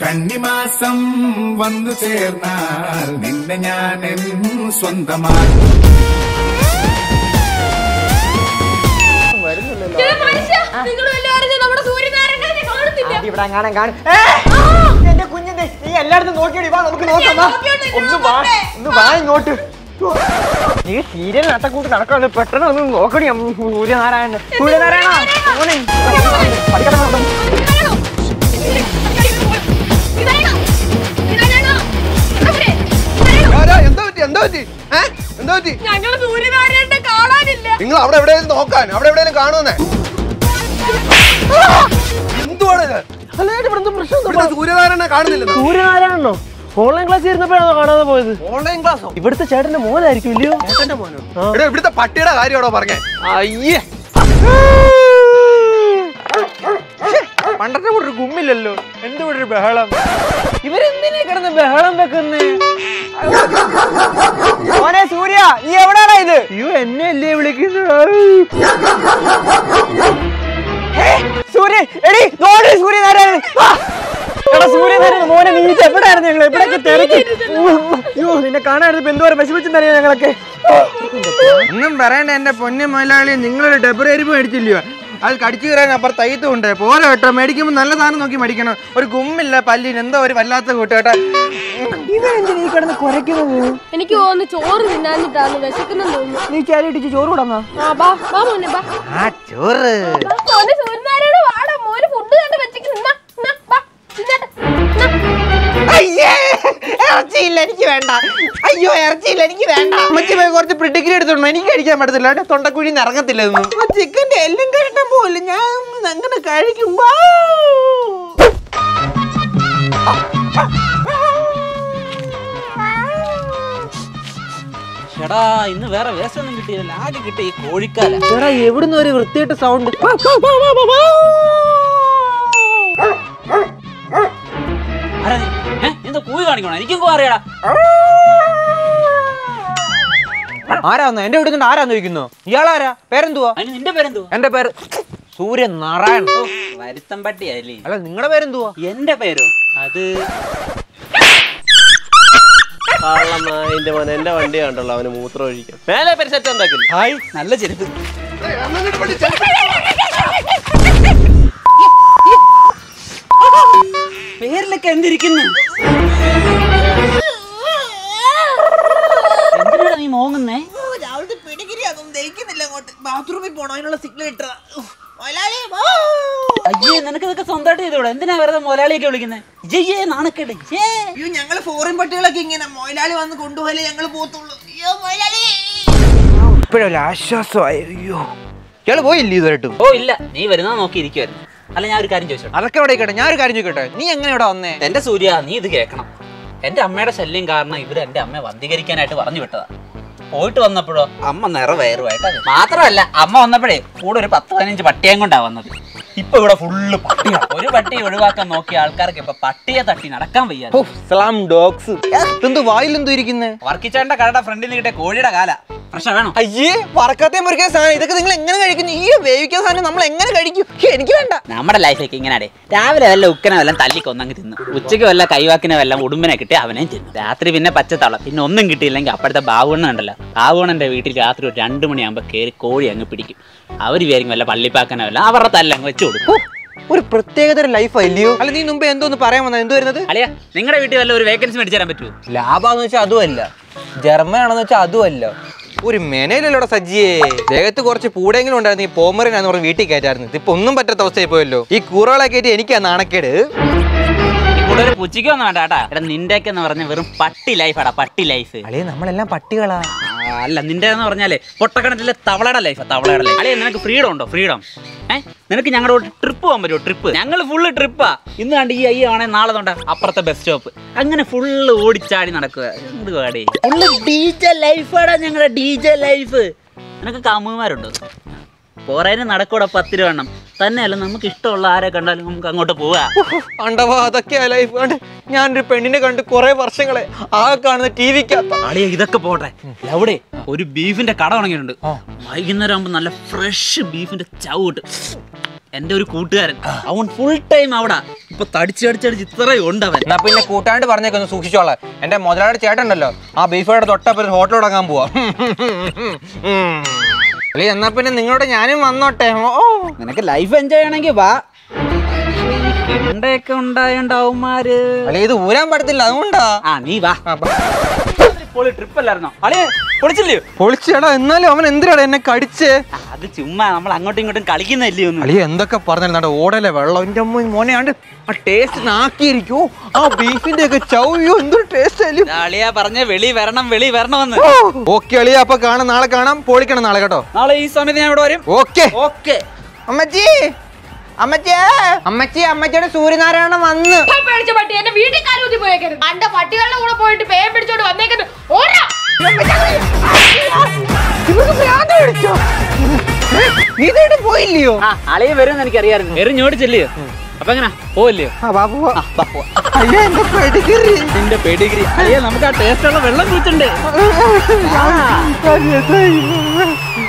കന്നിമാസം വന്നു ചേർന്നാൽ നിന്നെ ഞാൻ എൻ സ്വന്തമാക്കും ഇത് മനുഷ്യ, നിങ്ങൾ വല്ലതും അറിഞ്ഞോ? നമ്മുടെ സൂര്യനാരായണനെ കാണുന്നില്ല. ഇവിടെ അങ്ങനെ കാണും എന്റെ കുഞ്ഞിന്റെ നീ എല്ലായിടത്തും നോക്കിയോടി വാ നമുക്ക് നോക്കാം വാ. നോക്കിയോണ്ട് ഒന്ന് വാ ഒന്ന് വാ ഇങ്ങോട്ട് നീ സീരിയൽ നട്ടക്കൂട്ട് നടക്കാണ് പെട്ടെന്ന് ഒന്ന് നോക്കണി അമ്മ സൂര്യനാരായണൻ സൂര്യനാരായണ മോനെ പഠിക്കണം നോക്കാം. ഇതാണോ? ഇതാണോ? ഇതാണോ? അവിടെ. ഇതാണോ? എന്താ പറ്റി എന്താ പറ്റി ഏ? എന്താ പറ്റി ഞങ്ങള് സൂര്യനാരായണനെ കാണാനില്ല നിങ്ങൾ അവിടെ എവിടെയെങ്കിലും നോക്കാൻ അവിടെ എവിടെയെങ്കിലും കാണുമെന്നേ എന്തുവാണ് ഇത് അല്ല ഏട്ടാ, ഇവിടെ എന്തോ പ്രശ്നം ഇവിടുത്തെ സൂര്യനാരായണനെ കാണുന്നില്ല സൂര്യനാരായണനോ ഓൺലൈൻ ക്ലാസ് ഇരുന്നപ്പോഴാണോ കാണാതെ പോയത് ഓൺലൈൻ ക്ലാസ്സോ ഇവിടുത്തെ ചേട്ടന്റെ മോനായിരിക്കും ഇല്ലയോ ചേട്ടന്റെ മോനോ എടാ ഇവിടുത്തെ പട്ടിയുടെ കാര്യമാണോ പറഞ്ഞേ അയ്യേ പണ്ടത്തെ കൂട്ടൊരു ഗുമ്മില്ലല്ലോ എന്ത് കൂടെ ഒരു ബഹളം ഇവരെന്തിനാ കിടന്ന് ബഹളം വെക്കുന്നേ മോനെ സൂര്യ നീ എവിടെയാണോ ഇത് അയ്യോ എന്നെ അല്ലേ വിളിക്കുന്നത് സൂര്യ എടി നോടി സൂര്യനാരായണൻ വാ. എടാ സൂര്യനാരായണൻ മോനെ നീ ഇത് എവിടെയായിരുന്നു ഞങ്ങൾ എവിടെയൊക്കെ തിരക്കി അയ്യോ നിന്നെ കാണാനായിരുന്നു എന്തോ വിഷമിച്ചെന്നറിയാം ഞങ്ങളൊക്കെ ഒന്നും പറയണ്ട എന്റെ പൊന്നു മുതലാളി നിങ്ങളൊരു ഡബർ എരിവ് മേടിച്ചില്ലയോ അത് കടിച്ചു കയറാൻ അപ്പുറത്ത് തയ്ത്തുണ്ട് പോലെ കേട്ടോ മേടിക്കുമ്പോൾ നല്ല സാധനം നോക്കി മേടിക്കണം ഒരു ഗുമ്മില്ല പല്ലിന് എന്തോ ഒരു വല്ലാത്ത കൂട്ട് കേട്ടോ ഇവരെന്തിനാ ഈ കിടന്ന് കുരയ്ക്കുന്നത് എനിക്ക് തോന്നുന്നു ചോറ് തിന്നാഞ്ഞിട്ടാണ് വിശക്കുന്നെന്ന് തോന്നുന്നു നീ ചാരി ഇട്ടിച്ച് ചോറ് കൂടാ ആ ബാ ബാ മോനെ ബാ ആ ചോറ് ബാ, മോനെ സൂര്യനാരായണ വാടാ മോന് ഫുഡ് കണ്ട് വെച്ചിരിക്കുന്നു എന്നാ, എന്നാ, ബാ, തിന്നട്ടെ. എന്നാ. അയ്യേ ഇറച്ചിയില്ല എനിക്ക് വേണ്ട അയ്യോ ഇറച്ചിയില്ല എനിക്ക് വേണ്ട അമ്മച്ചി പോയി കുറച്ച് പ്രിഡിഗ്രി എടുത്തോണ്ടോ എനിക്ക് കഴിക്കാൻ പറ്റത്തില്ല എന്റെ തൊണ്ടക്കുഴി ഇറങ്ങത്തില്ല ഇതൊന്നും ചിക്കന്റെ എല്ലാം കഴിക്കാൻ പോലും ഞാൻ അങ്ങനെ കഴിക്കുമ്പോ എടാ ഇന്ന് വേറെ വേസ്റ്റ് ഒന്നും കിട്ടിയില്ല ആകെ കിട്ടിയ ഈ കോഴിക്കാല എടാ എവിടുന്ന് ഒരു വൃത്തിയായിട്ട് സൗണ്ട് ആരാ നീ? ഏ? നീ എന്താ കൂവി കാണിക്കണോ എനിക്കും കൂ അറിയടാ ആരാന്ന് എന്റെ വീട്ടിൽ നിന്ന് ആരാന്ന് ചോദിക്കുന്നു ഇയാളാരാ പേരെന്തുവാ അതിന് നിന്റെ പേരെന്തുവാ എന്റെ പേര് സൂര്യൻ നാരായണൻ ഓ, വരുത്തം പട്ടിയല്ലേ അല്ല നിങ്ങളുടെ പേരെന്തുവാ എന്റെ പേരോ അത് കള്ളനായിന്റെ മോനെ എന്റെ വണ്ടി കണ്ടല്ലോ അവന് മൂത്രം ഒഴിക്കാം മേലെ പരിസരത്ത് ഉണ്ടാക്കില്ല ഹായ് നല്ല ചെരുപ്പ് പേരിലൊക്കെ എന്തിരിക്കുന്നു എന്തിനാ നീ മോങ്ങുന്നേ രാവിലത്തെ പിടികിരി അതൊന്നും ദഹിക്കുന്നില്ല അങ്ങോട്ട് ബാത്റൂമിൽ പോണോ അതിനുള്ള സിഗ്നൽ ഇട്ടതാ അയ്യേ നിനക്ക് ഇതൊക്കെ സ്വന്തമായിട്ട് ചെയ്തോടെ എന്തിനാ വെറുതെ മുതലാളിയൊക്കെ വിളിക്കുന്നത് ജയ്യേ നാണക്കേട് ഏ അയ്യോ ഞങ്ങള് ഫോറിൻ പട്ടികളൊക്കെ ഇങ്ങനെ മൊയലാളി വന്ന് കൊണ്ടുപോയാലേ ഞങ്ങള് പോത്തുള്ളൂ അയ്യോ മൊയലാളി ഇപ്പോഴല്ല ആശ്വാസമായി അയ്യോ ഇയാള് പോയില്ലേ ഇതുവരെട്ടും ഓ ഇല്ല നീ വരുന്നത് നോക്കി ഇരിക്കുവായിരുന്നു അല്ല ഞാൻ ഒരു കാര്യം ചോദിച്ചോട്ടെ അതൊക്കെ ഇവിടെ കേട്ടെ ഞാൻ ഒരു കാര്യം ചോദിക്കട്ടെ നീ എങ്ങനെ ഇവിടെ വന്നേ എന്റെ സൂര്യ നീ ഇത് കേൾക്കണം എന്റെ അമ്മയുടെ ശല്യം കാരണം ഇവര് എന്റെ അമ്മയെ വന്ധീകരിക്കാനായിട്ട് പറഞ്ഞു വിട്ടതാ പോയിട്ട് വന്നപ്പോഴോ അമ്മ നിറവയറുമായിട്ട് മാത്രമല്ല അമ്മ വന്നപ്പോഴേ കൂടെ ഒരു പത്ത് പതിനഞ്ച് പട്ടിയും കൊണ്ടാ വന്നത് ഇപ്പൊ ഇവിടെ ഫുള്ള് പട്ടിയാ ഒരു പട്ടി ഒഴിവാക്കാൻ നോക്കിയ ആൾക്കാർക്ക് ഇപ്പൊ പട്ടിയെ തട്ടി നടക്കാൻ വയ്യ സ്ലാം ഡോഗ്സ് എന്ത് വായിലെന്തോ ഇരിക്കുന്നേ വർക്കിച്ചാണ്ട കടയുടെ ഫ്രണ്ടിൽ നിന്ന് കിട്ടിയ കോഴിയുടെ കാല പ്രശ്നം വേണം അയ്യേ പറക്കാത്തേ മുറിക്കാൻ സാധനം ഇതൊക്കെ നിങ്ങൾ എങ്ങനെ കഴിക്കുന്നു ഈ വേവിക്കാൻ സാധനം നമ്മൾ എങ്ങനെ കഴിക്കും ഹേ, എനിക്ക് വേണ്ട നമ്മുടെ ലൈഫൊക്കെ ഇങ്ങനെയാടേ രാവിലെ വല്ല ഉക്കനെ വല്ലതും തല്ലിക്കൊന്നങ്ങ് തിന്നു ഉച്ചയ്ക്ക് വല്ല കൈവാക്കിനെ വല്ലതും ഉടുമ്പിനെ കിട്ടി അവനെയും തിന്നു രാത്രി പിന്നെ പച്ചത്തളം പിന്നെ ഒന്നും കിട്ടിയില്ലെങ്കിൽ അപ്പോഴത്തെ ബാബുണ്ണ ഉണ്ടല്ലോ ബാബുണ്ണന്റെ വീട്ടിൽ രാത്രി ഒരു രണ്ട് മണിയാകുമ്പോൾ കയറി കോഴി അങ്ങ് പിടിക്കും അവർ വിചാരിക്കും വല്ല പള്ളിപ്പാക്കനോ വല്ല അവരുടെ തല്ലങ്ങ് വെച്ചു കൊടുക്കും ഒരു പ്രത്യേകതര ലൈഫ് അല്ലയോ അല്ല നീ മുമ്പ് എന്തോന്ന് പറയാൻ വന്നത് എന്ത് വരുന്നത് അളിയാ നിങ്ങളുടെ വീട്ടിൽ വല്ല ഒരു വേക്കൻസി മേടിച്ചു തരാൻ പറ്റുമോ ലാഭാന്ന് വെച്ചാൽ അതുമല്ല ജർമ്മനാണെന്ന് വെച്ചാൽ അതുമല്ല ഒരു മെനയിലല്ലോടെ സജ്ജിയേ ദേഹത്ത് കുറച്ച് പൂടെങ്കിലും ഉണ്ടായിരുന്നു ഈ പോമറിനാന്ന് പറഞ്ഞ് വീട്ടിൽ കയറ്റായിരുന്നു ഇപ്പൊ ഒന്നും പറ്റാത്ത അവസ്ഥയായി പോയല്ലോ ഈ കൂറകളെ കയറ്റി എനിക്കാ നാണക്കേട് ഇവിടെ ഒരു പുച്ചിക്ക് ഒന്നും വേണ്ട കേട്ടാ എടാ നിന്റെയൊക്കെ എന്ന് പറഞ്ഞ വെറും പട്ടി ലൈഫാടാ പട്ടി ലൈഫ് അളിയെ നമ്മളെല്ലാം പട്ടികളാ ആ, അല്ല നിന്റെ എന്ന് പറഞ്ഞാലേ പൊട്ടക്കണത്തിലെ തവളയുടെ ലൈഫാ തവളയുടെ ലൈഫ് അല്ലെ നിനക്ക് ഫ്രീഡം ഉണ്ടോ ഫ്രീഡം ഏ നിനക്ക് ഞങ്ങളുടെ കൂടെ ട്രിപ്പ് പോകാൻ പറ്റുമോ ട്രിപ്പ് ഞങ്ങൾ ഫുള്ള് ട്രിപ്പാ ഇന്ന് കണ്ട് ഈ അയ്യ ആണെ നാളെ തൊണ്ട അപ്പുറത്തെ ബസ് സ്റ്റോപ്പ് അങ്ങനെ ഫുള്ള് ഓടിച്ചാടി നടക്കുക എന്ത് കാടേ ഫുള്ള് ഡി ജെ ലൈഫാടാ ഞങ്ങളുടെ ഡി ജെ ലൈഫ് നിനക്ക് കാമുകന്മാരുണ്ടോ പോരാന് നടക്കൂടെ പത്ത് രൂപ എണ്ണം തന്നെയല്ല നമുക്ക് ഇഷ്ടമുള്ള ആരെ കണ്ടാലും നമുക്ക് അങ്ങോട്ട് പോവാ അണ്ടവാ അതൊക്കെയാ ലൈഫ് കണ്ട് ഞാനൊരു പെണ്ണിനെ കണ്ട് കുറെ വർഷങ്ങളെ ആ കാണുന്ന ടി വിക്കകത്ത അളിയ ഇതൊക്കെ പോട്ടെ അവിടെ ഒരു ബീഫിന്റെ കട തുടങ്ങിയിട്ടുണ്ട് വൈകുന്നേരം ആകുമ്പോൾ നല്ല ഫ്രഷ് ബീഫിന്റെ ചവിട്ട് എന്റെ ഒരു കൂട്ടുകാരൻ അവൻ ഫുൾ ടൈം അവിടെ ഇപ്പൊ തടിച്ച് തടിച്ചടിച്ച് ഇത്രയും ഉണ്ട് അവൻ എന്നാ പിന്നെ കൂട്ടാണ്ട് പറഞ്ഞേക്കൊന്ന് സൂക്ഷിച്ചോളാം എന്റെ മുതലാളി ചേട്ടനുണ്ടല്ലോ ആ ബീഫോടെ തൊട്ടപ്പുറം ഹോട്ടൽ തുടങ്ങാൻ പോവാ അല്ലേ എന്നാ പിന്നെ നിങ്ങളോട് ഞാനും വന്നോട്ടെ ഓ ഓ. നിനക്ക് ലൈഫ് എൻജോയ് ചെയ്യണമെങ്കിൽ വാ കണ്ടയൊക്കെ ഉണ്ടായോണ്ട് അവന്മാര് അല്ലേ ഇത് ഊരാൻ പറ്റത്തില്ല അതുകൊണ്ടാ ആ നീ വാ ആ, പ- പൊളി ട്രിപ്പ് അല്ലായിരുന്നോ അളിയ പൊളിച്ചില്ലയോ പൊളിച്ചേടാ എന്നാലും അവൻ എന്തിനാടാ എന്നെ കടിച്ചേ ആ, അത് ചുമ്മാ നമ്മൾ അങ്ങോട്ടും ഇങ്ങോട്ടും കളിക്കുന്നില്ലേ ഒന്നും അളിയ എന്തൊക്കെ പറഞ്ഞാലും ഓടലെ വെള്ളം എന്റെ അമ്മ മോനെ ആണ്ട് ആ ടേസ്റ്റ് നാക്കിയിരിക്കോ ആ ബീഫിന്റെ ഒക്കെ ചൗയോ എന്തൊരു ടേസ്റ്റ് ആയാലും അളിയ പറഞ്ഞ വെളി വരണം വെളി വരണമെന്ന് ഓക്കെ അളിയ അപ്പൊ കാണാം നാളെ കാണാം പൊളിക്കണം നാളെ കേട്ടോ നാളെ ഈ സമയത്ത് ഞാൻ ഇവിടെ വരും ഓക്കെ ഓക്കെ അമ്മച്ചി അമ്മച്ചി അമ്മച്ചി അമ്മച്ചിയുടെ സൂര്യനാരായണ വന്ന് ഇപ്പം പേടിച്ച പട്ടി എന്റെ വീട്ടിൽ കാലൂത്തി പോയേക്കരുത് അന്റെ പട്ടികളുടെ കൂടെ പോയിട്ട് പേൻ പിടിച്ചോണ്ട് വന്നേക്കുന്നു ഓടാ നീ ഇതായിട്ട് പോയില്ലയോ ആ അളിയ വരും എനിക്കറിയായിരുന്നു എറിഞ്ഞോടി ചെല്ലിയോ അപ്പൊ എങ്ങനെ പോവല്ലയോ ആ ബാബു ആ, വാ, പോവാം. അയ്യോ എന്റെ പെടിക്കറി നിന്റെ പെഡിഗ്രി അളിയ നമുക്ക് ആ ടേസ്റ്റ് ഉള്ള വെള്ളം കുടിച്ചിട്ടുണ്ട് ആ